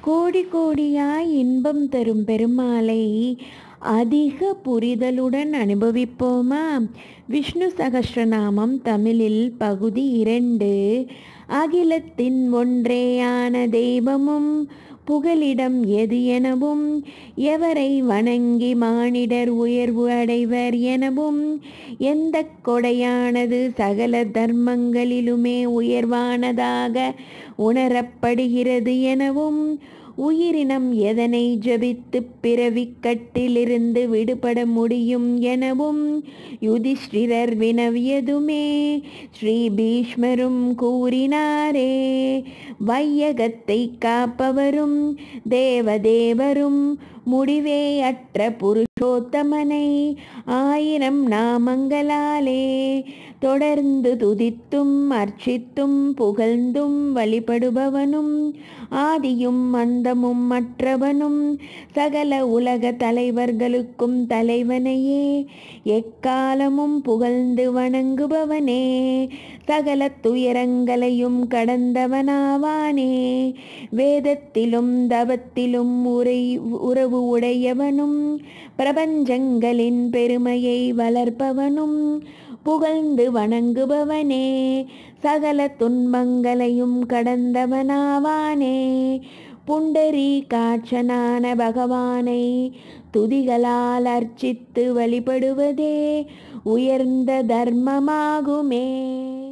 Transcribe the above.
கோடி கோடியாய் இன்பம் தரும் பெருமாளை அதிக புரிதலுடன் அனுபவிப்போமா விஷ்ணு சகஸ்ரநாமம் தமிழில் பகுதி இரண்டு அகிலத்தின் ஒன்றேயான தெய்வமும் புகலிடம் எது எனவும் எவரை வணங்கி மானிடர் உயர்வு அடைவர் எனவும் எந்த கொடையானது சகல தர்மங்களிலுமே உயர்வானதாக உணரப்படுகிறது எனவும் உயிரினம் எதனை ஜபித்து பிறவிக்கட்டிலிருந்து விடுபட முடியும் எனவும் யுதிஷ்டிரர் வினவியதுமே ஸ்ரீ பீஷ்மரும் கூறினாரே வையகத்தை காப்பவரும் தேவதேவரும் முடிவே அற்ற புருஷோத்தமனை ஆயிரம் நாமங்களாலே தொடர்ந்து துதித்தும் அர்ச்சித்தும் புகழ்ந்தும் வழிபடுபவனும் ஆதியும் அந்தமும் மற்றவனும் சகல உலக தலைவர்களுக்கும் தலைவனையே எக்காலமும் புகழ்ந்து வணங்குபவனே சகல துயரங்களையும் கடந்தவனாவானே வேதத்திலும் தவத்திலும் உரை உறவு உடையவனும் பிரபஞ்சங்களின் பெருமையை வளர்ப்பவனும் புகழ்ந்து வணங்குபவனே சகல துன்பங்களையும் கடந்தவனாவானே புண்டரி காட்சனான பகவானை துதிகளால் அர்ச்சித்து வழிபடுவதே உயர்ந்த தர்மமாகுமே